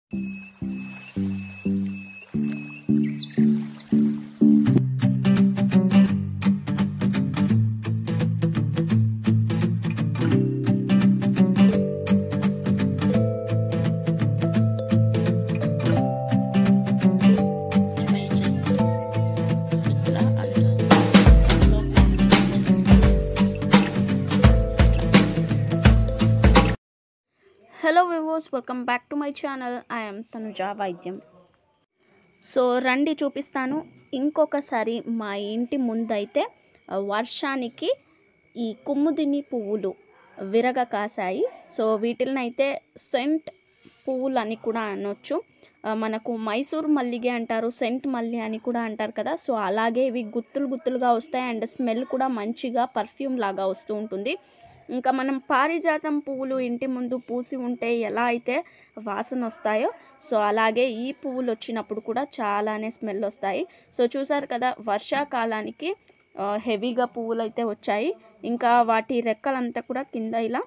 hello viewers welcome back to my channel I'm Tanuja వైద్యం so రండి చూపిస్తాను ఇంకొకసారి మా ఇంటి ముందైతే ఆ, వర్షానికి ఈ కుమ్ముదిని పువ్వులు విరగ కాసాయి సో వీటిని అయితే సెంట్ పువ్వులు అని కూడా అనొచ్చు ఆ, మనకు మైసూర్ మల్లిగే అంటారు సెంట్ మల్లి అని కూడా అంటారు కదా సో అలాగే ఇవి గుత్తులు గుత్తులుగా వస్తాయి అండ్ స్మెల్ కూడా మంచిగా పర్ఫ్యూమ్ లాగా వస్తూ ఉంటుంది ఇంకా మనం పారిజాతం పువ్వులు ఇంటి ముందు పూసి ఉంటే ఎలా అయితే వాసన వస్తాయో సో అలాగే ఈ పువ్వులు వచ్చినప్పుడు కూడా చాలానే స్మెల్ వస్తాయి సో చూసారు కదా వర్షాకాలానికి ఆ, హెవీగా పువ్వులు అయితే వచ్చాయి ఇంకా వాటి రెక్కలంతా కూడా కింద ఇలా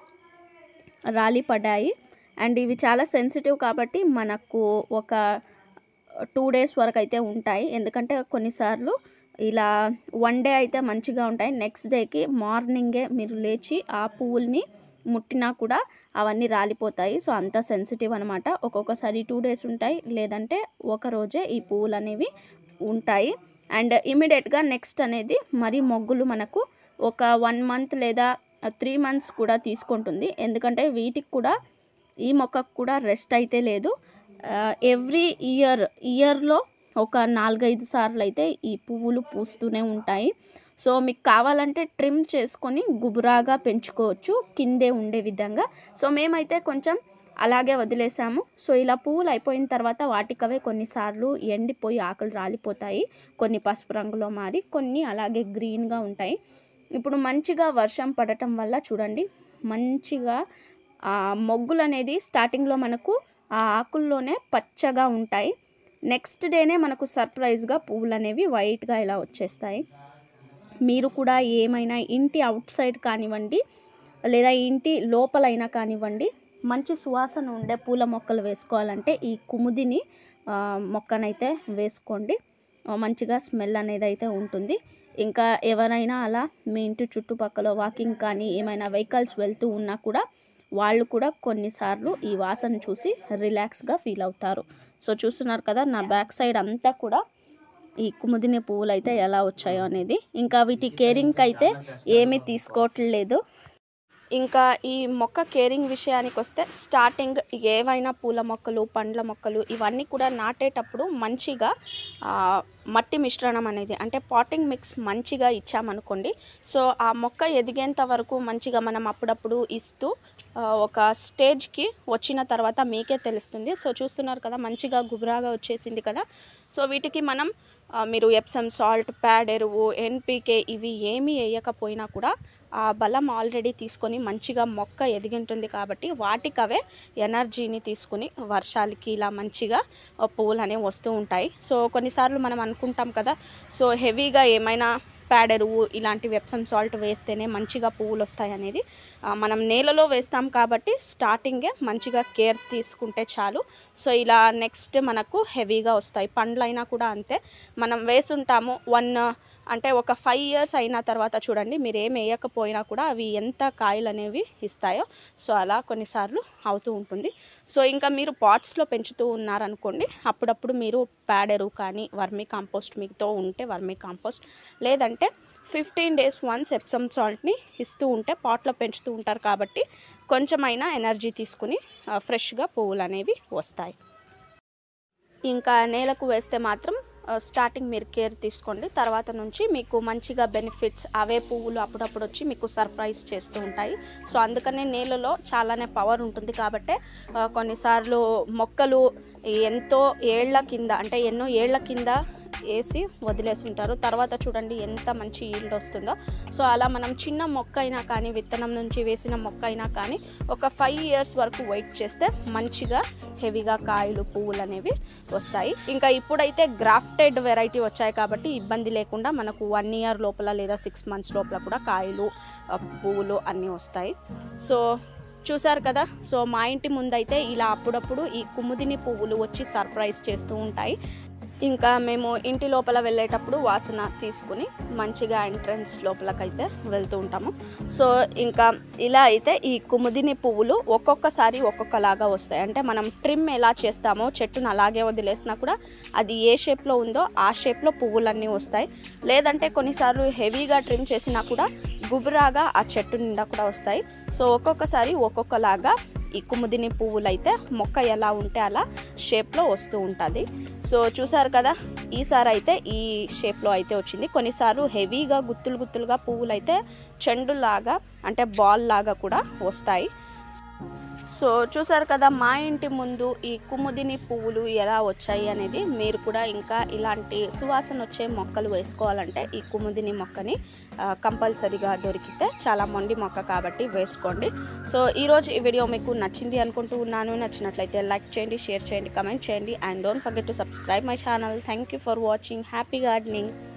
రాలి పడ్డాయి అండ్ ఇవి చాలా సెన్సిటివ్ కాబట్టి మనకు ఒక టూ డేస్ వరకు అయితే ఉంటాయి ఎందుకంటే కొన్నిసార్లు ఇలా వన్ డే అయితే మంచిగా ఉంటాయి నెక్స్ట్ డేకి మార్నింగే మీరు లేచి ఆ పువ్వుల్ని ముట్టినా కూడా అవన్నీ రాలిపోతాయి సో అంత సెన్సిటివ్ అనమాట ఒక్కొక్కసారి టూ డేస్ ఉంటాయి లేదంటే ఒక రోజే ఈ పువ్వులు అనేవి ఉంటాయి అండ్ ఇమీడియట్గా నెక్స్ట్ అనేది మరి మొగ్గులు మనకు ఒక వన్ మంత్ లేదా త్రీ మంత్స్ కూడా తీసుకుంటుంది ఎందుకంటే వీటికి కూడా ఈ మొక్కకు కూడా రెస్ట్ అయితే లేదు ఎవ్రీ ఇయర్ ఇయర్లో ఒక నాలుగైదు సార్లు అయితే ఈ పువ్వులు పూస్తూనే ఉంటాయి సో మీకు కావాలంటే ట్రిమ్ చేసుకొని గుబురాగా పెంచుకోవచ్చు కిందే ఉండే విధంగా సో మేమైతే కొంచెం అలాగే వదిలేసాము సో ఇలా పువ్వులు అయిపోయిన తర్వాత వాటికవే కొన్నిసార్లు ఎండిపోయి ఆకులు రాలిపోతాయి కొన్ని పసుపు రంగులో మారి కొన్ని అలాగే గ్రీన్గా ఉంటాయి ఇప్పుడు మంచిగా వర్షం పడటం వల్ల చూడండి మంచిగా ఆ మొగ్గులు అనేది స్టార్టింగ్లో మనకు ఆ ఆకుల్లోనే పచ్చగా ఉంటాయి నెక్స్ట్ డేనే మనకు సర్ప్రైజ్గా పువ్వులు అనేవి వైట్గా ఇలా వచ్చేస్తాయి మీరు కూడా ఏమైనా ఇంటి అవుట్ సైడ్ కానివ్వండి లేదా ఇంటి లోపలైనా కానివ్వండి మంచి సువాసన ఉండే పూల మొక్కలు వేసుకోవాలంటే ఈ కుముదిని ఆ, మొక్కనైతే వేసుకోండి ఆ, మంచిగా స్మెల్ అనేది అయితే ఉంటుంది ఇంకా ఎవరైనా అలా మీ ఇంటి చుట్టుపక్కల వాకింగ్ కానీ ఏమైనా వెహికల్స్ వెళ్తూ ఉన్నా కూడా వాళ్ళు కూడా కొన్నిసార్లు ఈ వాసన చూసి రిలాక్స్గా ఫీల్ అవుతారు సో చూస్తున్నారు కదా నా బ్యాక్ సైడ్ అంతా కూడా ఈ కుముదిని పువ్వులు అయితే ఎలా వచ్చాయో అనేది ఇంకా వీటి కేరింగ్కి అయితే ఏమీ తీసుకోవట్లేదు ఇంకా ఈ మొక్క కేరింగ్ విషయానికి వస్తే స్టార్టింగ్ ఏవైనా పూల మొక్కలు పండ్ల మొక్కలు ఇవన్నీ కూడా నాటేటప్పుడు మంచిగా ఆ, మట్టి మిశ్రణం అనేది అంటే పాటింగ్ మిక్స్ మంచిగా ఇచ్చామనుకోండి సో ఆ మొక్క ఎదిగేంత వరకు మంచిగా మనం అప్పుడప్పుడు ఇస్తూ ఆ, ఒక స్టేజ్కి వచ్చిన తర్వాత మీకే తెలుస్తుంది సో చూస్తున్నారు కదా మంచిగా గుబురాగా వచ్చేసింది కదా సో వీటికి మనం ఆ, మీరు ఎప్సమ్ సాల్ట్ ప్యాడ్ ఎరువు ఎన్పికే ఇవి ఏమీ వేయకపోయినా కూడా ఆ బలం ఆల్రెడీ తీసుకొని మంచిగా మొక్క ఎదిగింటుంది కాబట్టి వాటికవే ఎనర్జీని తీసుకుని వర్షాలకి ఇలా మంచిగా ఆ, పువ్వులు అనేవి వస్తూ ఉంటాయి సో కొన్నిసార్లు మనం అనుకుంటాం కదా సో హెవీగా ఏమైనా ప్యాడ్ ఎరువు ఇలాంటి వెప్సమ్ సాల్ట్ వేస్తేనే మంచిగా పువ్వులు వస్తాయి అనేది ఆ, మనం నేలలో వేస్తాం కాబట్టి స్టార్టింగే మంచిగా కేర్ తీసుకుంటే చాలు సో ఇలా నెక్స్ట్ మనకు హెవీగా వస్తాయి పండ్లైనా కూడా అంతే మనం వేసుంటాము వన్ అంటే ఒక ఫైవ్ ఇయర్స్ అయిన తర్వాత చూడండి మీరు ఏం వేయకపోయినా కూడా అవి ఎంత కాయలు అనేవి ఇస్తాయో సో అలా కొన్నిసార్లు అవుతూ ఉంటుంది సో ఇంకా మీరు పాట్స్లో పెంచుతూ ఉన్నారనుకోండి అప్పుడప్పుడు మీరు ప్యాడ్ ఎరువు కానీ వర్మీ కాంపోస్ట్ మీతో ఉంటే వర్మీ కాంపోస్ట్ లేదంటే ఫిఫ్టీన్ డేస్ వన్స్ ఎప్సమ్ సాల్ట్ని ఇస్తూ ఉంటే పాట్లో పెంచుతూ ఉంటారు కాబట్టి కొంచెమైనా ఎనర్జీ తీసుకుని ఆ, ఫ్రెష్గా పువ్వులు అనేవి వస్తాయి ఇంకా నేలకు వేస్తే మాత్రం ఆ, స్టార్టింగ్ మీరు కేర్ తీసుకోండి తర్వాత నుంచి మీకు మంచిగా బెనిఫిట్స్ అవే పువ్వులు అప్పుడప్పుడు వచ్చి మీకు సర్ప్రైజ్ చేస్తూ ఉంటాయి సో అందుకనే నేలలో చాలానే పవర్ ఉంటుంది కాబట్టి ఆ, కొన్నిసార్లు మొక్కలు ఎంతో ఏళ్ల కింద అంటే ఎన్నో ఏళ్ల కింద వేసి వదిలేసి ఉంటారు తర్వాత చూడండి ఎంత మంచి ఈల్డ్ వస్తుందో సో అలా మనం చిన్న మొక్క అయినా కానీ విత్తనం నుంచి వేసిన మొక్క అయినా కానీ ఒక ఫైవ్ ఇయర్స్ వరకు వెయిట్ చేస్తే మంచిగా హెవీగా కాయలు పువ్వులు అనేవి వస్తాయి ఇంకా ఇప్పుడైతే గ్రాఫ్టెడ్ వెరైటీ వచ్చాయి కాబట్టి ఇబ్బంది లేకుండా మనకు వన్ ఇయర్ లోపల లేదా సిక్స్ మంత్స్ లోపల కూడా కాయలు ఆ, పువ్వులు అన్నీ వస్తాయి సో చూసారు కదా సో మా ఇంటి ముందైతే ఇలా అప్పుడప్పుడు ఈ కుముదిని పువ్వులు వచ్చి సర్ప్రైజ్ చేస్తూ ఉంటాయి ఇంకా మేము ఇంటి లోపల వెళ్ళేటప్పుడు వాసన తీసుకుని మంచిగా ఎంట్రన్స్ లోపలకైతే వెళ్తూ ఉంటాము సో ఇంకా ఇలా అయితే ఈ కుముదిని పువ్వులు ఒక్కొక్కసారి ఒక్కొక్కలాగా వస్తాయి అంటే మనం ట్రిమ్ ఎలా చేస్తామో చెట్టును అలాగే వదిలేసినా కూడా అది ఏ షేప్లో ఉందో ఆ షేప్లో పువ్వులన్నీ వస్తాయి లేదంటే కొన్నిసార్లు హెవీగా ట్రిమ్ చేసినా కూడా గుబురాగా ఆ చెట్టు నిండా కూడా వస్తాయి సో ఒక్కొక్కసారి ఒక్కొక్కలాగా ఈ కుముదిని పువ్వులు అయితే మొక్క ఎలా ఉంటే అలా షేప్లో వస్తూ ఉంటుంది సో చూసారు కదా ఈసారి అయితే ఈ షేప్లో అయితే వచ్చింది కొన్నిసార్లు హెవీగా గుత్తులు గుత్తులుగా పువ్వులు అయితే చెండులాగా అంటే బాల్ లాగా కూడా వస్తాయి సో చూసారు కదా మా ఇంటి ముందు ఈ కుముదిని పువ్వులు ఎలా వచ్చాయి అనేది మీరు కూడా ఇంకా ఇలాంటి సువాసన వచ్చే మొక్కలు వేసుకోవాలంటే ఈ కుముదిని మొక్కని ఆ, కంపల్సరీగా దొరికితే చాలా మొండి మొక్క కాబట్టి వేసుకోండి సో ఈరోజు ఈ వీడియో మీకు నచ్చింది అనుకుంటూ ఉన్నాను నచ్చినట్లయితే లైక్ చేయండి షేర్ చేయండి కమెంట్ చేయండి and don't forget to subscribe my channel thank you for watching happy gardening